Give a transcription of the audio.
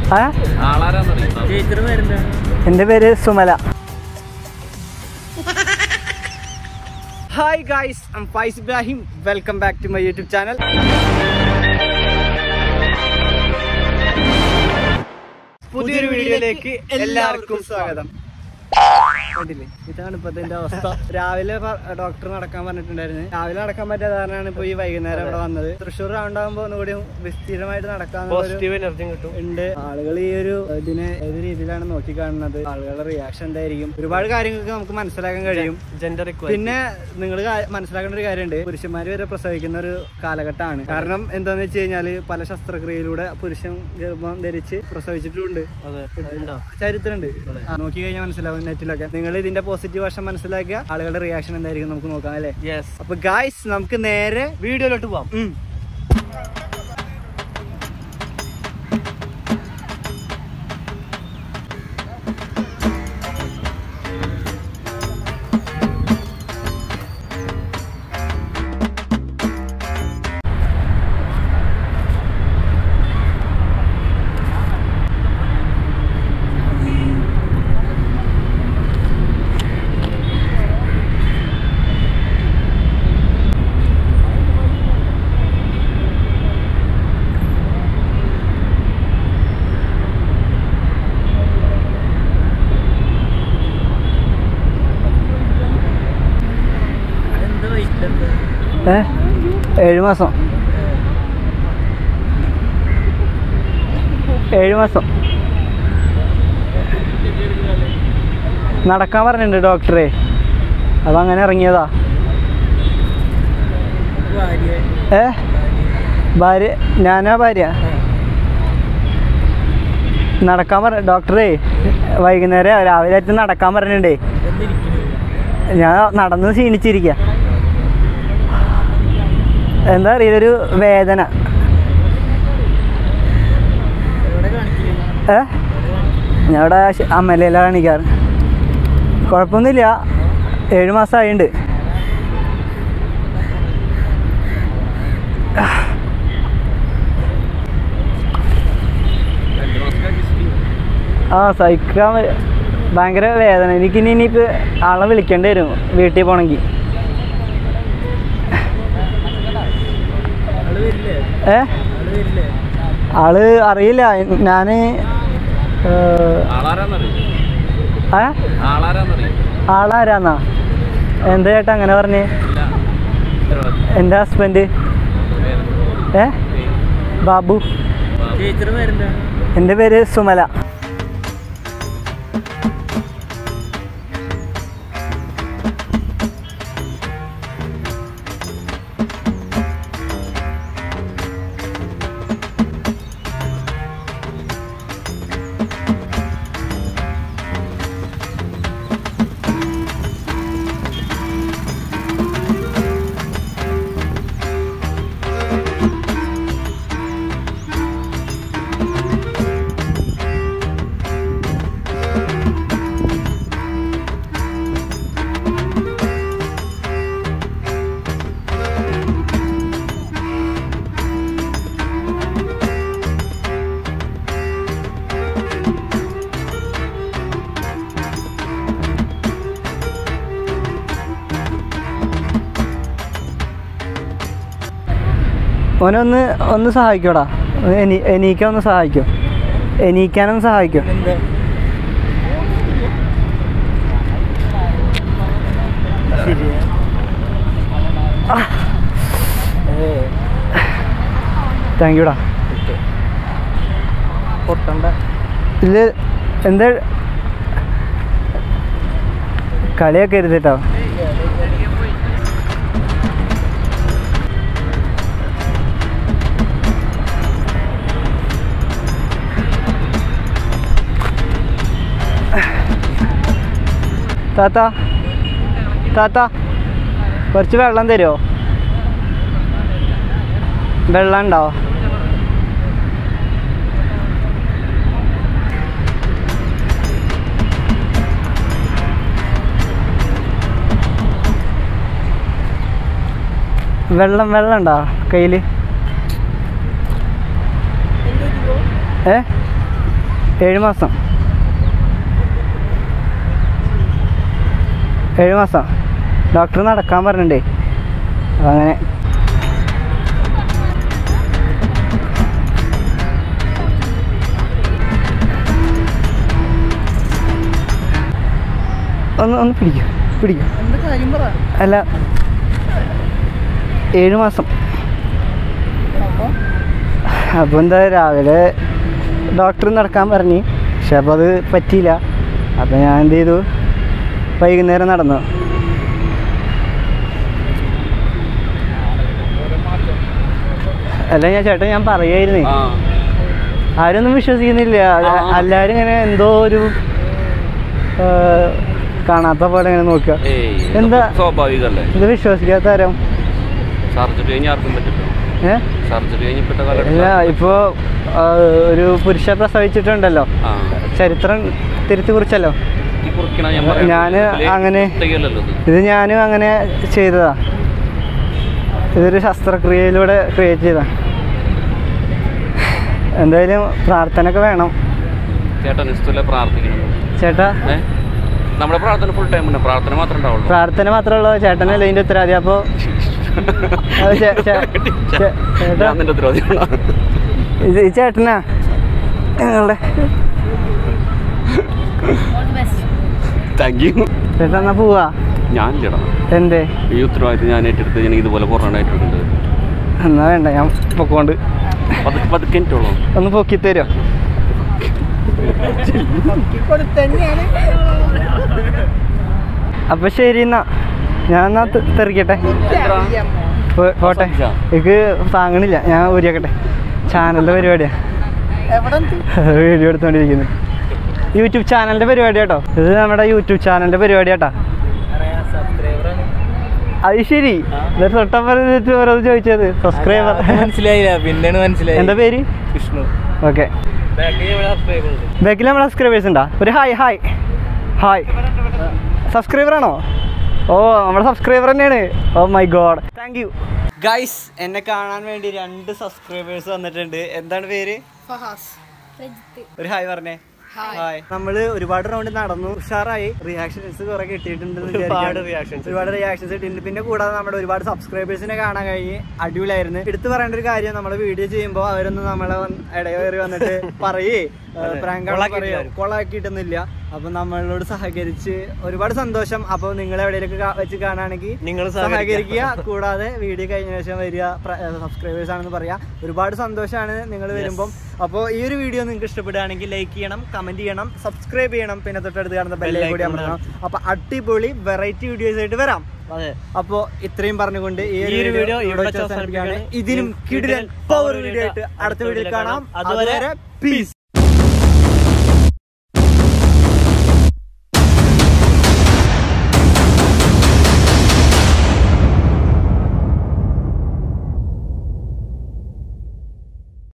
ആ ചേച്ചിയുടെ പേരെന്താ എൻ്റെ പേര് Sumala hi guys I'm Faiz Ibrahim welcome back to my YouTube channel പുതിയൊരു വീഡിയോയിലേക്ക് എല്ലാവർക്കും സ്വാഗതം കണ്ടില്ലേ ഇതാണ് ഇപ്പത്തെ എന്റെ അവസ്ഥ രാവിലെ ഡോക്ടർ നടക്കാൻ പറഞ്ഞിട്ടുണ്ടായിരുന്നു രാവിലെ നടക്കാൻ പറ്റാത്ത കാരണമാണ് ഇപ്പൊ ഈ വൈകുന്നേരം ഇവിടെ വന്നത് തൃശ്ശൂർ റൗണ്ടാകുമ്പോ ഒന്നുകൂടി വിസ്തീർണമായിട്ട് നടക്കാനുള്ള പോസിറ്റീവ് എനർജി കിട്ടും ഉണ്ട് ആളുകൾ ഈ ഒരു ഇതിനെ ഏത് രീതിയിലാണ് നോക്കി കാണുന്നത് ആളുകളുടെ റിയാക്ഷൻ എന്തായിരിക്കും ഒരുപാട് കാര്യങ്ങൾക്ക് നമുക്ക് മനസ്സിലാക്കാൻ കഴിയും ജെൻഡർ പിന്നെ നിങ്ങൾ മനസ്സിലാക്കേണ്ട ഒരു കാര്യമുണ്ട് പുരുഷന്മാര് വരെ പ്രസവിക്കുന്ന ഒരു കാലഘട്ടമാണ് കാരണം എന്താന്ന് വെച്ച് കഴിഞ്ഞാല് പല ശസ്ത്രക്രിയയിലൂടെ പുരുഷൻ ഗർഭം ധരിച്ച് പ്രസവിച്ചിട്ടുണ്ട് അതെ ഉണ്ടോ ചരിത്രമുണ്ട് ആ, നോക്കി കഴിഞ്ഞാൽ മനസ്സിലാവും നെറ്റിലൊക്കെ നിങ്ങൾ ഇതിന്റെ പോസിറ്റീവ് വശം മനസ്സിലാക്കിയ ആളുകളുടെ റിയാക്ഷൻ എന്തായിരിക്കും നമുക്ക് നോക്കാം അല്ലേ യെസ് അപ്പൊ ഗായ്സ് നമുക്ക് നേരെ വീഡിയോയിലോട്ട് പോവാം ഉം. എന്താ വെയിറ്റ് എന്താ ഏ ഏഴ് മാസം ഏഴ് മാസം നടക്കാൻ പറഞ്ഞിട്ടുണ്ട് ഡോക്ടറെ അപ്പൊ അങ്ങനെ ഇറങ്ങിയതാ ഭാര്യ ഏ ഭാര്യ ഞാനാ ഭാര്യ നടക്കാൻ പറ ഡോക്ടറെ വൈകുന്നേരം രാവിലെ ആയിട്ട് നടക്കാൻ പറഞ്ഞിട്ടുണ്ടേ എന്നിരിക്കുന്നു ഞാൻ നടന്ന് ക്ഷീണിച്ചിരിക്കുക എന്താ അറിയില്ല ഒരു വേദന എവിടെ കാണിക്കില്ല ഏ ഞാൻ ഇവിടെ അമ്മലയിലാണ് കാണിക്കാറ് കുഴപ്പമൊന്നുമില്ല ഏഴ് മാസമായിട്ടുണ്ട് ആ സഹിക്കാൻ വ- ഭയങ്കര വേദന എനിക്കിനി ഇനിയിപ്പോൾ ആളെ വിളിക്കേണ്ടി വരും വീട്ടിൽ പോകണമെങ്കിൽ ആള് വരില്ലേ ഏ ആള് വരില്ലേ ആള് അറിയില്ല ഞാൻ ഏ ആളാരാന്നാ എന്താ ചേട്ടാ അങ്ങനെ പറഞ്ഞേ എൻ്റെ ഹസ്ബൻഡ് ഏ ബാബു ചേച്ചിയുടെ പേരെന്താ എൻ്റെ പേര് സുമല ഓനൊന്ന് ഒന്ന് സഹായിക്കോടാ എനി എണീക്കാൻ ഒന്ന് സഹായിക്കോ എണീക്കാനൊന്ന് സഹായിക്കോ എന്താ ശരിയാ ഏ താങ്ക് യുടാ പൊട്ടണ്ട ഇത് എന്താ കളിയൊക്കെ ഇരുന്നിട്ടോ താത്ത താത്ത കുറച്ച് വെള്ളം തരുമോ വെള്ളം ഉണ്ടോ വെള്ളം വെള്ളം ഉണ്ടോ കയ്യിൽ ഏ ഏഴ് മാസം ഏഴ് മാസം ഡോക്ടർ നടക്കാൻ പറഞ്ഞിട്ടുണ്ടേ അപ്പം അങ്ങനെ ഒന്ന് ഒന്ന് പിടിക്കും പിടിക്കും അല്ല ഏഴ് മാസം അപ്പോൾ എന്താ രാവിലെ ഡോക്ടർ നടക്കാൻ പറഞ്ഞു പക്ഷെ അപ്പോൾ അത് പറ്റിയില്ല അപ്പോൾ ഞാൻ എന്ത് ചെയ്തു വൈകുന്നേരം നടന്നു അല്ല ഞാൻ ചേട്ടാ ഞാൻ പറയായിരുന്നേ ആ ആരൊന്നും വിശ്വസിക്കുന്നില്ല അത് ആ, ആ. എല്ലാവരും ഇങ്ങനെ എന്തോ ഒരു ആ, കാണാത്ത പോലെ ഇങ്ങനെ നോക്കുക ഏയ് എന്താ? ഇതൊക്കെ സ്വാഭാവികല്ലേ ഇത് വിശ്വസിക്കാത്ത ആരും സർജറി കഴിഞ്ഞ് ആർക്കും പറ്റില്ല ഏ സർജറി കഴിഞ്ഞിപ്പെട്ട ഇല്ല കാലഘട്ടം ഇപ്പോൾ ഒരു പുരുഷ പ്രസവിച്ചിട്ടുണ്ടല്ലോ ആ ചരിത്രം തിരുത്തി കുറിച്ചല്ലോ ഈ കുറിക്കണ ഞാൻ പറയാം. ഞാന് ഇതില് അങ്ങനെ- തികയല്ലല്ലോ ഇത്. ഇത് ഞാനും അങ്ങനെ ചെയ്തതാ ഇതൊരു ശസ്ത്രക്രിയയിലൂടെ ക്രിയേറ്റ് ചെയ്താ എന്തായാലും പ്രാർത്ഥന ഒക്കെ വേണം ചേട്ടൻ ഇഷ്ടമല്ല പ്രാർത്ഥിക്കണം ചേട്ടാ ഏ നമ്മുടെ പ്രാർത്ഥന ഫുൾ ടൈം ഉണ്ട് പ്രാർത്ഥന മാത്രമേ ഉണ്ടാവുള്ളൂ പ്രാർത്ഥന മാത്രമുള്ള ചേട്ടനല്ലേ ഇതിൻ്റെ ഉത്തരവാദി അപ്പോൾ അത് ചേ- ചേ- ചേ- ചേട്ടാ ഞാൻ നിന്റെ ഉത്തരവാദിയാണ് ഇത് ഈ ചേട്ടനാ ഞങ്ങളുടെ താങ്ക് യു ചേട്ടാ എന്നാ പോവാ ഞാനില്ലടാ എന്തേ ഈ ഉത്തരവാദിത്തം ഞാൻ ഏറ്റെടുത്ത് ഞാൻ ഇതുപോലെ കൊറോണ ഏറ്റെടുക്കുന്നുണ്ട് എന്നാ വേണ്ട ഞാൻ പൊക്കോണ്ട് പതുക്കെ പതുക്കെ എനിക്കുള്ളൂ ഒന്ന് പൊക്കി തരുമോ അപ്പൊ ശരി എന്നാ ഞാൻ എന്നാ തെ- തെറിക്കട്ടെ പോ- പോട്ടെ എനിക്ക് താങ്ങണില്ല ഞാൻ ഊരിയാക്കട്ടെ ചാനലിന്റെ പരിപാടിയാ വീഡിയോ എടുത്തോണ്ടിരിക്കുന്നു യൂട്യൂബ് ചാനലിന്റെ പരിപാടി കേട്ടോ ഇത് നമ്മുടെ യൂട്യൂബ് ചാനലിന്റെ പരിപാടി കേട്ടാ അത് ശരി എന്നിട്ട് തൊട്ടപ്പം ഓരോന്ന് ചോദിച്ചത് സബ്സ്ക്രൈബർ മനസ്സിലായില്ല പിന്നെയാണ് മനസ്സിലായി എന്താ പേര് വിഷ്ണു ഓക്കെ ബാക്കിൽ നമ്മുടെ സബ്സ്ക്രൈബേഴ്സ് ഉണ്ടാ ഒരു ഹായ് ഹായ് ഹായ് സബ്സ്ക്രൈബർ ആണോ ഓ നമ്മുടെ സബ്സ്ക്രൈബർ തന്നെയാണ് oh my god thank you guys എന്നെ കാണാൻ വേണ്ടി രണ്ട് സബ്സ്ക്രൈബേഴ്സ് വന്നിട്ടുണ്ട് എന്താണ് പേര് ഒരു ഹായ് പറഞ്ഞേ ഹായ് നമ്മള് ഒരുപാട് റൗണ്ട് നടന്നു ഉഷാറായി റിയാക്ഷൻസ് കുറെ കിട്ടിയിട്ടുണ്ട് ഒരുപാട് റിയാക്ഷൻസ് ഒരുപാട് റിയാക്ഷൻസ് കിട്ടിയിട്ടുണ്ട് പിന്നെ കൂടാതെ നമ്മുടെ ഒരുപാട് സബ്സ്ക്രൈബേഴ്സിനെ കാണാൻ കഴിഞ്ഞ് അടിപൊളിയായിരുന്നു എടുത്തു പറയേണ്ട ഒരു കാര്യം നമ്മൾ വീഡിയോ ചെയ്യുമ്പോൾ അവരൊന്നും നമ്മളെ വന്ന് ഇടകയറി വന്നിട്ട് പറയേ പ്രാങ്ക് കൊളാക്കിയിട്ടൊന്നുമില്ല അപ്പൊ നമ്മളോട് സഹകരിച്ച് ഒരുപാട് സന്തോഷം അപ്പൊ നിങ്ങൾ എവിടെയൊക്കെ വെച്ച് കാണുകയാണെങ്കിൽ നിങ്ങൾ സഹകരിക്കുക കൂടാതെ വീഡിയോ കഴിഞ്ഞ ശേഷം വരിക സബ്സ്ക്രൈബേഴ്സ് ആണെന്ന് പറയാ ഒരുപാട് സന്തോഷമാണ് നിങ്ങൾ വരുമ്പം അപ്പോൾ ഈ ഒരു വീഡിയോ നിങ്ങൾക്ക് ഇഷ്ടപ്പെടുകയാണെങ്കിൽ ലൈക്ക് ചെയ്യണം കമന്റ് ചെയ്യണം സബ്സ്ക്രൈബ് ചെയ്യണം പിന്നെ തൊട്ടടുത്ത് കാണുന്ന ബെല്ലേ കൂടി അമർത്തണം അപ്പൊ അടിപൊളി വെറൈറ്റി വീഡിയോസ് ആയിട്ട് വരാം അപ്പോ ഇത്രയും പറഞ്ഞുകൊണ്ട് ഈ ഒരു വീഡിയോ ഇവിടെ വെച്ച് അവസാനിപ്പിക്കുകയാണ് ഇതിനും കിടിലൻ പവർ വീഡിയോ ആയിട്ട് അടുത്ത വീഡിയോ കാണാം അതുവരെ പീസ്